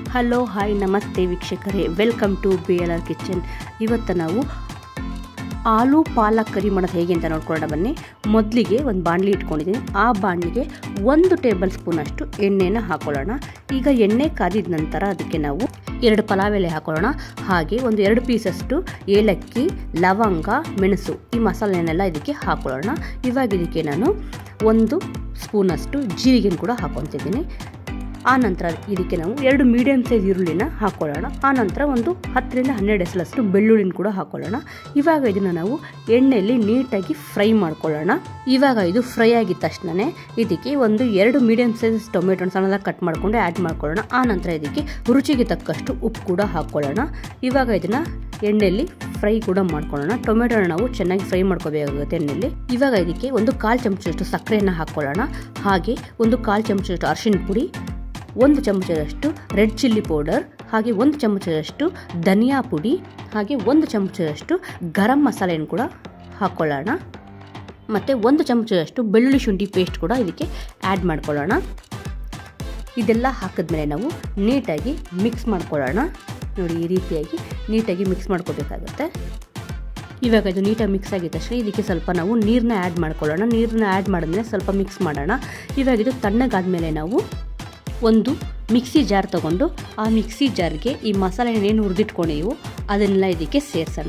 hello hi ನಮಸ್ತೆ ವೀಕ್ಷಕರೇ welcome to B L R kitchen ಇವತ್ತು ನಾವು ಆಲೂ ಪಾಲಕ್ ಕರಿ ಮಾಡೋದು ಹೇಗೆ ಅಂತ ನೋಡ್ಕೊಳ್ಳೋಣ ಬನ್ನಿ ಮೊದಲಿಗೆ ಒಂದು ಬಾಣಲಿ ಇಟ್ಕೊಂಡಿದ್ದೀನಿ ಆ ಬಾಣಲಿಗೆ ಒಂದು ಟೇಬಲ್ ಸ್ಪೂನಷ್ಟು ಎಣ್ಣೆನ ಹಾಕೊಳ್ಳೋಣ ಈಗ ಎಣ್ಣೆ ಕಾದಿದ ನಂತರ ಅದಕ್ಕೆ ನಾವು ಎರಡು ಪಲಾವ್ ಎಲೆ ಹಾಕೊಳ್ಳೋಣ ಹಾಗೆ ಒಂದು ಎರಡು ಪೀಸಷ್ಟು ಏಲಕ್ಕಿ ಲವಂಗ ಮೆಣಸು ಈ ಮಸಾಲೆನೆಲ್ಲ ಇದಕ್ಕೆ ಹಾಕೊಳ್ಳೋಣ ಇವಾಗ ಇದಕ್ಕೆ ನಾನು ಒಂದು ಸ್ಪೂನಷ್ಟು ಜೀರಿಗೆನ ಕೂಡ ಹಾಕೊತಿದ್ದೀನಿ ಆ ನಂತರ ಇದಕ್ಕೆ ನಾವು ಎರಡು ಮೀಡಿಯಮ್ ಸೈಜ್ ಈರುಳ್ಳಿನ ಹಾಕೊಳ್ಳೋಣ ಆ ನಂತರ ಒಂದು ಹತ್ತರಿಂದ ಹನ್ನೆರಡು ಎಸಲಷ್ಟು ಬೆಳ್ಳುಳ್ಳಿನ ಕೂಡ ಹಾಕೊಳ್ಳೋಣ ಇವಾಗ ಇದನ್ನು ನಾವು ಎಣ್ಣೆಯಲ್ಲಿ ನೀಟಾಗಿ ಫ್ರೈ ಮಾಡ್ಕೊಳ್ಳೋಣ ಇವಾಗ ಇದು ಫ್ರೈ ಆಗಿದ ತಕ್ಷಣ ಇದಕ್ಕೆ ಒಂದು ಎರಡು ಮೀಡಿಯಮ್ ಸೈಜ್ ಟೊಮೆಟೊ ಸಣ್ಣದಾಗಿ ಕಟ್ ಮಾಡ್ಕೊಂಡು ಆ್ಯಡ್ ಮಾಡ್ಕೊಳ್ಳೋಣ ಆ ನಂತರ ಇದಕ್ಕೆ ರುಚಿಗೆ ತಕ್ಕಷ್ಟು ಉಪ್ಪು ಕೂಡ ಹಾಕ್ಕೊಳ್ಳೋಣ ಇವಾಗ ಇದನ್ನು ಎಣ್ಣೆಯಲ್ಲಿ ಫ್ರೈ ಕೂಡ ಮಾಡ್ಕೊಳ್ಳೋಣ ಟೊಮೆಟೊನ ನಾವು ಚೆನ್ನಾಗಿ ಫ್ರೈ ಮಾಡ್ಕೋಬೇಕಾಗುತ್ತೆ ಎಣ್ಣೆಯಲ್ಲಿ ಇವಾಗ ಇದಕ್ಕೆ ಒಂದು ಕಾಲು ಚಮಚದಷ್ಟು ಸಕ್ಕರೆಯನ್ನು ಹಾಕ್ಕೊಳ್ಳೋಣ ಹಾಗೆ ಒಂದು ಕಾಲು ಚಮಚದಷ್ಟು ಅರಿಶಿನ ಪುಡಿ ಒಂದು ಚಮಚದಷ್ಟು ರೆಡ್ ಚಿಲ್ಲಿ ಪೌಡರ್ ಹಾಗೆ ಒಂದು ಚಮಚದಷ್ಟು ಧನಿಯಾ ಪುಡಿ ಹಾಗೆ ಒಂದು ಚಮಚದಷ್ಟು ಗರಂ ಮಸಾಲೆಯನ್ನು ಕೂಡ ಹಾಕ್ಕೊಳ್ಳೋಣ ಮತ್ತು ಒಂದು ಚಮಚದಷ್ಟು ಬೆಳ್ಳುಳ್ಳಿ ಶುಂಠಿ ಪೇಸ್ಟ್ ಕೂಡ ಇದಕ್ಕೆ ಆ್ಯಡ್ ಮಾಡ್ಕೊಳ್ಳೋಣ ಇದೆಲ್ಲ ಹಾಕಿದ್ಮೇಲೆ ನಾವು ನೀಟಾಗಿ ಮಿಕ್ಸ್ ಮಾಡ್ಕೊಳ್ಳೋಣ ನೋಡಿ ಈ ರೀತಿಯಾಗಿ ನೀಟಾಗಿ ಮಿಕ್ಸ್ ಮಾಡ್ಕೋಬೇಕಾಗುತ್ತೆ ಇವಾಗ ಇದು ನೀಟಾಗಿ ಮಿಕ್ಸ್ ಆಗಿದ ತಕ್ಷಣ ಇದಕ್ಕೆ ಸ್ವಲ್ಪ ನಾವು ನೀರನ್ನ ಆ್ಯಡ್ ಮಾಡ್ಕೊಳ್ಳೋಣ ನೀರನ್ನ ಆ್ಯಡ್ ಮಾಡಿದ್ಮೇಲೆ ಸ್ವಲ್ಪ ಮಿಕ್ಸ್ ಮಾಡೋಣ ಇವಾಗ ಇದು ತಣ್ಣಗಾದ್ಮೇಲೆ ನಾವು ಒಂದು ಮಿಕ್ಸಿ ಜಾರ್ ತಗೊಂಡು ಆ ಮಿಕ್ಸಿ ಜಾರ್ಗೆ ಈ ಮಸಾಲೆ ಏನು ಹುರಿದಿಟ್ಕೊಂಡಿವು ಅದನ್ನೆಲ್ಲ ಇದಕ್ಕೆ ಸೇರಿಸೋಣ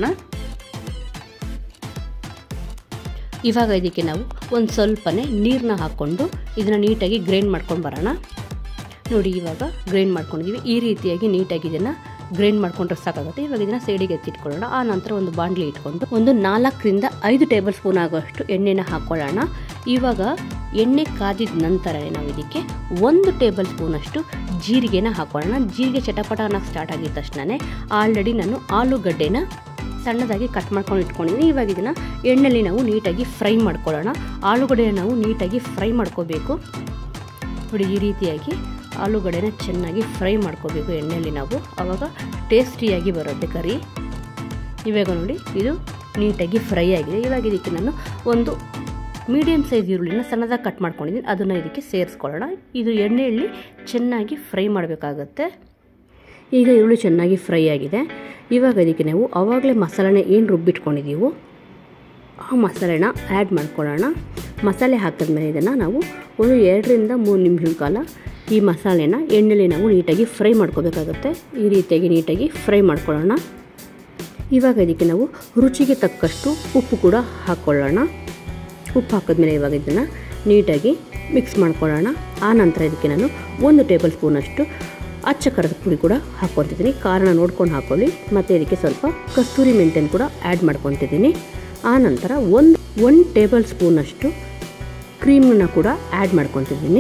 ಇವಾಗ ಇದಕ್ಕೆ ನಾವು ಒಂದು ಸ್ವಲ್ಪನೇ ನೀರನ್ನ ಹಾಕ್ಕೊಂಡು ಇದನ್ನು ನೀಟಾಗಿ ಗ್ರೈಂಡ್ ಮಾಡ್ಕೊಂಡು ಬರೋಣ ನೋಡಿ ಇವಾಗ ಗ್ರೈಂಡ್ ಮಾಡ್ಕೊಂಡಿದ್ದೀವಿ ಈ ರೀತಿಯಾಗಿ ನೀಟಾಗಿ ಇದನ್ನು ಗ್ರೈಂಡ್ ಮಾಡ್ಕೊಂಡ್ರೆ ಸಾಕಾಗುತ್ತೆ ಇವಾಗ ಇದನ್ನು ಸೈಡಿಗೆ ಎತ್ತಿಟ್ಕೊಳ್ಳೋಣ ಆ ನಂತರ ಒಂದು ಬಾಣಲಿ ಇಟ್ಕೊಂಡು ಒಂದು ನಾಲ್ಕರಿಂದ ಐದು ಟೇಬಲ್ ಸ್ಪೂನ್ ಆಗೋಷ್ಟು ಎಣ್ಣೆನ ಹಾಕ್ಕೊಳ್ಳೋಣ ಇವಾಗ ಎಣ್ಣೆ ಕಾದಿದ ನಂತರನೇ ನಾವು ಇದಕ್ಕೆ ಒಂದು ಟೇಬಲ್ ಸ್ಪೂನಷ್ಟು ಜೀರಿಗೆನ ಹಾಕೊಳ್ಳೋಣ ಜೀರಿಗೆ ಚಟಪಟ ಅನ್ನೋಕ್ಕೆ ಸ್ಟಾರ್ಟ್ ಆಗಿದ ತಕ್ಷಣ ಆಲ್ರೆಡಿ ನಾನು ಆಲೂಗಡ್ಡೆನ ಸಣ್ಣದಾಗಿ ಕಟ್ ಮಾಡ್ಕೊಂಡು ಇಟ್ಕೊಂಡಿದ್ದೀನಿ ಇವಾಗ ಇದನ್ನು ಎಣ್ಣೆಯಲ್ಲಿ ನಾವು ನೀಟಾಗಿ ಫ್ರೈ ಮಾಡ್ಕೊಳ್ಳೋಣ ಆಲೂಗಡ್ಡೆನ ನಾವು ನೀಟಾಗಿ ಫ್ರೈ ಮಾಡ್ಕೋಬೇಕು ನೋಡಿ ಈ ರೀತಿಯಾಗಿ ಆಲೂಗಡ್ಡೆನ ಚೆನ್ನಾಗಿ ಫ್ರೈ ಮಾಡ್ಕೋಬೇಕು ಎಣ್ಣೆಯಲ್ಲಿ ನಾವು ಆವಾಗ ಟೇಸ್ಟಿಯಾಗಿ ಬರುತ್ತೆ ಕರಿ ಇವಾಗ ನೋಡಿ ಇದು ನೀಟಾಗಿ ಫ್ರೈ ಆಗಿದೆ ಇವಾಗ ಇದಕ್ಕೆ ನಾನು ಒಂದು ಮೀಡಿಯಮ್ ಸೈಜ್ ಈರುಳ್ಳಿನ ಸಣ್ಣದಾಗಿ ಕಟ್ ಮಾಡ್ಕೊಂಡಿದ್ದೀನಿ ಅದನ್ನು ಇದಕ್ಕೆ ಸೇರಿಸ್ಕೊಳ್ಳೋಣ ಇದು ಎಣ್ಣೆಯಲ್ಲಿ ಚೆನ್ನಾಗಿ ಫ್ರೈ ಮಾಡಬೇಕಾಗತ್ತೆ ಈಗ ಈರುಳ್ಳಿ ಚೆನ್ನಾಗಿ ಫ್ರೈ ಆಗಿದೆ ಇವಾಗ ಇದಕ್ಕೆ ನಾವು ಆವಾಗಲೇ ಮಸಾಲೆನ ಏನು ರುಬ್ಬಿಟ್ಕೊಂಡಿದ್ದೀವೋ ಆ ಮಸಾಲೆನ ಆ್ಯಡ್ ಮಾಡ್ಕೊಳ್ಳೋಣ ಮಸಾಲೆ ಹಾಕಿದ್ಮೇಲೆ ಇದನ್ನು ನಾವು ಒಂದು ಎರಡರಿಂದ ಮೂರು ನಿಮಿಷದ ಕಾಲ ಈ ಮಸಾಲೆನ ಎಣ್ಣೆಲಿ ನಾವು ನೀಟಾಗಿ ಫ್ರೈ ಮಾಡ್ಕೋಬೇಕಾಗುತ್ತೆ ಈ ರೀತಿಯಾಗಿ ನೀಟಾಗಿ ಫ್ರೈ ಮಾಡ್ಕೊಳ್ಳೋಣ ಇವಾಗ ಇದಕ್ಕೆ ನಾವು ರುಚಿಗೆ ತಕ್ಕಷ್ಟು ಉಪ್ಪು ಕೂಡ ಹಾಕ್ಕೊಳ್ಳೋಣ ಉಪ್ಪು ಹಾಕಿದ್ಮೇಲೆ ಇವಾಗ ಇದನ್ನು ನೀಟಾಗಿ ಮಿಕ್ಸ್ ಮಾಡ್ಕೊಳ್ಳೋಣ ಆ ನಂತರ ಇದಕ್ಕೆ ನಾನು ಒಂದು ಟೇಬಲ್ ಸ್ಪೂನಷ್ಟು ಅಚ್ಚ ಖಾರದ ಪುಡಿ ಕೂಡ ಹಾಕ್ಕೊತಿದ್ದೀನಿ ಖಾರನ ನೋಡ್ಕೊಂಡು ಹಾಕ್ಕೊಳ್ಳಿ ಮತ್ತು ಇದಕ್ಕೆ ಸ್ವಲ್ಪ ಕಸ್ತೂರಿ ಮೆಂತ್ಯನ ಕೂಡ ಆ್ಯಡ್ ಮಾಡ್ಕೊತಿದ್ದೀನಿ ಆ ನಂತರ ಒಂದು ಒನ್ ಟೇಬಲ್ ಸ್ಪೂನಷ್ಟು ಕ್ರೀಮನ್ನ ಕೂಡ ಆ್ಯಡ್ ಮಾಡ್ಕೊತಿದ್ದೀನಿ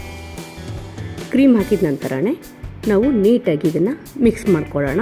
ಕ್ರೀಮ್ ಹಾಕಿದ ನಂತರನೇ ನಾವು ನೀಟಾಗಿ ಇದನ್ನು ಮಿಕ್ಸ್ ಮಾಡ್ಕೊಳ್ಳೋಣ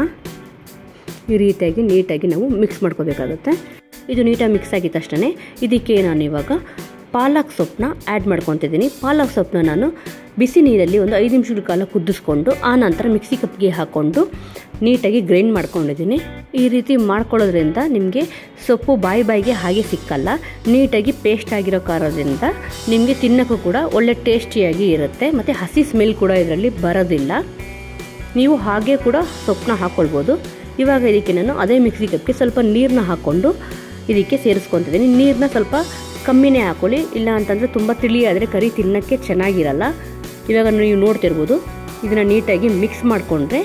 ಈ ರೀತಿಯಾಗಿ ನೀಟಾಗಿ ನಾವು ಮಿಕ್ಸ್ ಮಾಡ್ಕೋಬೇಕಾಗುತ್ತೆ ಇದು ನೀಟಾಗಿ ಮಿಕ್ಸ್ ಆಗಿದ ತಕ್ಷಣ ಇದಕ್ಕೆ ನಾನು ಇವಾಗ ಪಾಲಕ್ ಸೊಪ್ಪನ್ನ ಆ್ಯಡ್ ಮಾಡ್ಕೊತಿದ್ದೀನಿ ಪಾಲಕ್ ಸೊಪ್ಪನ್ನ ನಾನು ಬಿಸಿ ನೀರಲ್ಲಿ ಒಂದು ಐದು ನಿಮಿಷದ ಕಾಲ ಕುದಿಸ್ಕೊಂಡು ಆ ನಂತರ ಮಿಕ್ಸಿ ಕಪ್ಗೆ ಹಾಕ್ಕೊಂಡು ನೀಟಾಗಿ ಗ್ರೈಂಡ್ ಮಾಡ್ಕೊಂಡಿದ್ದೀನಿ ಈ ರೀತಿ ಮಾಡ್ಕೊಳ್ಳೋದ್ರಿಂದ ನಿಮಗೆ ಸೊಪ್ಪು ಬಾಯಿ ಬಾಯಿಗೆ ಹಾಗೆ ಸಿಕ್ಕಲ್ಲ ನೀಟಾಗಿ ಪೇಸ್ಟ್ ಆಗಿರೋ ಕಾರೋದ್ರಿಂದ ನಿಮಗೆ ತಿನ್ನೋಕ್ಕೂ ಕೂಡ ಒಳ್ಳೆ ಟೇಸ್ಟಿಯಾಗಿ ಇರುತ್ತೆ ಮತ್ತು ಹಸಿ ಸ್ಮೆಲ್ ಕೂಡ ಇದರಲ್ಲಿ ಬರೋದಿಲ್ಲ ನೀವು ಹಾಗೆ ಕೂಡ ಸೊಪ್ಪನ್ನ ಹಾಕ್ಕೊಳ್ಬೋದು ಇವಾಗ ಇದಕ್ಕೆ ನಾನು ಅದೇ ಮಿಕ್ಸಿ ಕಪ್ಗೆ ಸ್ವಲ್ಪ ನೀರನ್ನ ಹಾಕ್ಕೊಂಡು ಇದಕ್ಕೆ ಸೇರಿಸ್ಕೊತಿದ್ದೀನಿ ನೀರನ್ನ ಸ್ವಲ್ಪ ಕಮ್ಮಿನೇ ಹಾಕೊಳ್ಳಿ ಇಲ್ಲ ಅಂತಂದರೆ ತುಂಬ ತಿಳಿ ಆದರೆ ಕರಿ ತಿನ್ನೋಕ್ಕೆ ಚೆನ್ನಾಗಿರಲ್ಲ ಇವಾಗ ನೀವು ನೋಡ್ತಿರ್ಬೋದು ಇದನ್ನು ನೀಟಾಗಿ ಮಿಕ್ಸ್ ಮಾಡಿಕೊಂಡ್ರೆ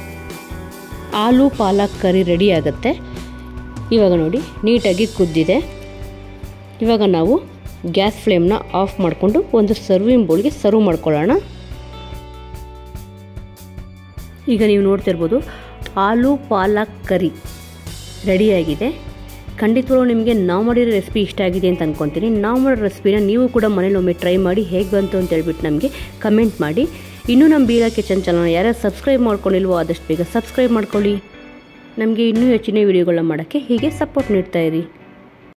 ಆಲೂ ಪಾಲಕ್ ಕರಿ ರೆಡಿ ಆಗುತ್ತೆ ಇವಾಗ ನೋಡಿ ನೀಟಾಗಿ ಕುದ್ದಿದೆ ಇವಾಗ ನಾವು ಗ್ಯಾಸ್ ಫ್ಲೇಮ್ನ ಆಫ್ ಮಾಡಿಕೊಂಡು ಒಂದು ಸರ್ವಿಂಗ್ ಬೌಲ್ಗೆ ಸರ್ವ್ ಮಾಡ್ಕೊಳ್ಳೋಣ ಈಗ ನೀವು ನೋಡ್ತಿರ್ಬೋದು ಆಲೂ ಪಾಲಕ್ ಕರಿ ರೆಡಿಯಾಗಿದೆ ಖಂಡಿತವಾಗ್ಲೂ ನಿಮಗೆ ನಾವು ಮಾಡಿರೋ ರೆಸಿಪಿ ಇಷ್ಟ ಆಗಿದೆ ಅಂತ ಅಂದ್ಕೊತೀನಿ ನಾವು ಮಾಡೋ ರೆಸಿಪಿನ ನೀವು ಕೂಡ ಮನೇಲಿ ಒಮ್ಮೆ ಟ್ರೈ ಮಾಡಿ ಹೇಗೆ ಬಂತು ಅಂತ ಹೇಳ್ಬಿಟ್ಟು ನಮಗೆ ಕಮೆಂಟ್ ಮಾಡಿ ಇನ್ನೂ ನಮ್ಮ ಬೀರಾ ಕಿಚನ್ ಚಾನಲ್ ಯಾರ್ಯಾರು ಸಬ್ಸ್ಕ್ರೈಬ್ ಮಾಡ್ಕೊಂಡಿಲ್ವೋ ಆದಷ್ಟು ಬೇಗ ಸಬ್ಸ್ಕ್ರೈಬ್ ಮಾಡ್ಕೊಳ್ಳಿ ನಮಗೆ ಇನ್ನೂ ಹೆಚ್ಚಿನ ವೀಡಿಯೋಗಳನ್ನ ಮಾಡೋಕ್ಕೆ ಹೀಗೆ ಸಪೋರ್ಟ್ ನೀಡ್ತಾ ಇರಿ